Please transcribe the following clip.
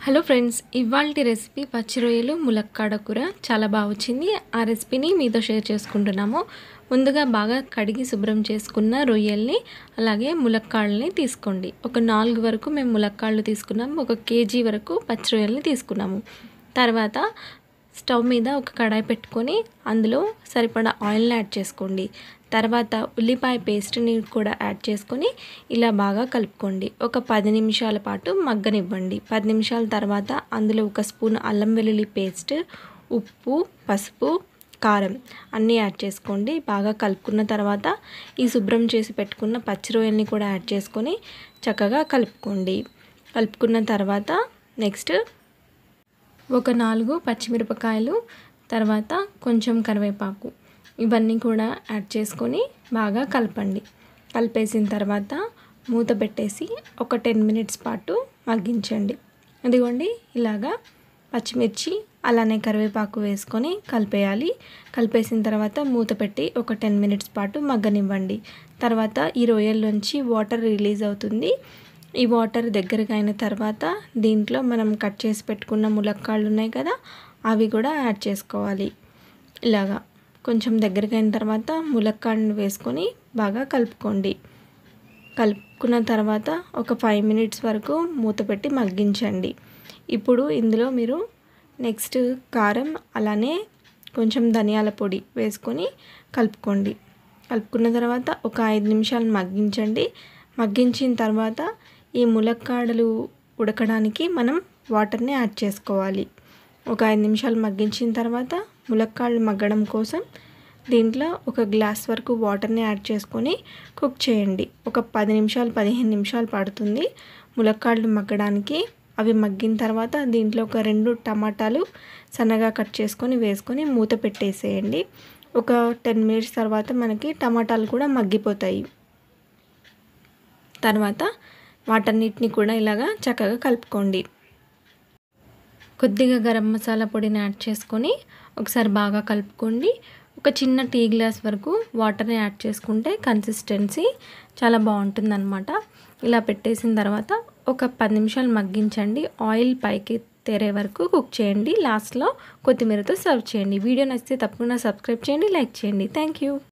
hello friends ఇవాళ recipe పచ్చి రొయ్యలు ములక్కాడ కూర చాలా బాగా వచ్చింది ఆ రెసిపీని మీతో షేర్ చేసుకుంటున్నాము ముందుగా బాగా కడిగి శుభ్రం చేసుకున్న రొయ్యల్ని అలాగే ములక్కాళ్ళని తీసుకోండి ఒక నాలుగు వరకు మేము ములక్కాళ్ళు తీసుకున్నాము ఒక కేజీ వరకు పచ్చి రొయ్యల్ని తీసుకున్నాము తర్వాత స్టవ్ మీద ఒక కడాయి పెట్టుకొని అందులో సరిపడా ఆయిల్ని యాడ్ చేసుకోండి తర్వాత ఉల్లిపాయ పేస్ట్ని కూడా యాడ్ చేసుకొని ఇలా బాగా కలుపుకోండి ఒక పది నిమిషాల పాటు మగ్గనివ్వండి పది నిమిషాల తర్వాత అందులో ఒక స్పూన్ అల్లం వెల్లుల్లి పేస్ట్ ఉప్పు పసుపు కారం అన్నీ యాడ్ చేసుకోండి బాగా కలుపుకున్న తర్వాత ఈ శుభ్రం చేసి పెట్టుకున్న పచ్చి రొయ్యల్ని కూడా యాడ్ చేసుకొని చక్కగా కలుపుకోండి కలుపుకున్న తర్వాత నెక్స్ట్ ఒక నాలుగు పచ్చిమిరపకాయలు తర్వాత కొంచెం కరివేపాకు ఇవన్నీ కూడా యాడ్ చేసుకొని బాగా కలపండి కలిపేసిన తర్వాత మూత పెట్టేసి ఒక టెన్ మినిట్స్ పాటు మగ్గించండి అదిగోండి ఇలాగా పచ్చిమిర్చి అలానే కరివేపాకు వేసుకొని కలిపేయాలి కలిపేసిన తర్వాత మూత పెట్టి ఒక టెన్ మినిట్స్ పాటు మగ్గనివ్వండి తర్వాత ఈ రొయ్యల్లోంచి వాటర్ రిలీజ్ అవుతుంది ఈ వాటర్ దగ్గరకు అయిన తర్వాత దీంట్లో మనం కట్ చేసి పెట్టుకున్న ములక్కాళ్ళు ఉన్నాయి కదా అవి కూడా యాడ్ చేసుకోవాలి ఇలాగా కొంచెం దగ్గరికి అయిన తర్వాత ములక్కాడను వేసుకొని బాగా కలుపుకోండి కలుపుకున్న తర్వాత ఒక ఫైవ్ మినిట్స్ వరకు మూత పెట్టి మగ్గించండి ఇప్పుడు ఇందులో మీరు నెక్స్ట్ కారం అలానే కొంచెం ధనియాల పొడి వేసుకొని కలుపుకోండి కలుపుకున్న తర్వాత ఒక ఐదు నిమిషాలు మగ్గించండి మగ్గించిన తర్వాత ఈ ములక్కాడలు ఉడకడానికి మనం వాటర్ని యాడ్ చేసుకోవాలి ఒక ఐదు నిమిషాలు మగ్గించిన తర్వాత ములక్కాడలు మగ్గడం కోసం దీంట్లో ఒక గ్లాస్ వరకు వాటర్ని యాడ్ చేసుకొని కుక్ చేయండి ఒక పది నిమిషాలు పదిహేను నిమిషాలు పడుతుంది ములక్కాడలు మగ్గడానికి అవి మగ్గిన తర్వాత దీంట్లో ఒక రెండు టమాటాలు సన్నగా కట్ చేసుకొని వేసుకొని మూత పెట్టేసేయండి ఒక టెన్ మినిట్స్ తర్వాత మనకి టమాటాలు కూడా మగ్గిపోతాయి తర్వాత వాటన్నిటిని కూడా ఇలాగా చక్కగా కలుపుకోండి కొద్దిగా గరం మసాలా పొడిని యాడ్ చేసుకొని ఒకసారి బాగా కలుపుకోండి ఒక చిన్న టీ గ్లాస్ వరకు వాటర్ని యాడ్ చేసుకుంటే కన్సిస్టెన్సీ చాలా బాగుంటుందన్నమాట ఇలా పెట్టేసిన తర్వాత ఒక పది నిమిషాలు మగ్గించండి ఆయిల్ పైకి తెరే వరకు కుక్ చేయండి లాస్ట్లో కొత్తిమీరతో సర్వ్ చేయండి వీడియో నచ్చితే తప్పకుండా సబ్స్క్రైబ్ చేయండి లైక్ చేయండి థ్యాంక్ యూ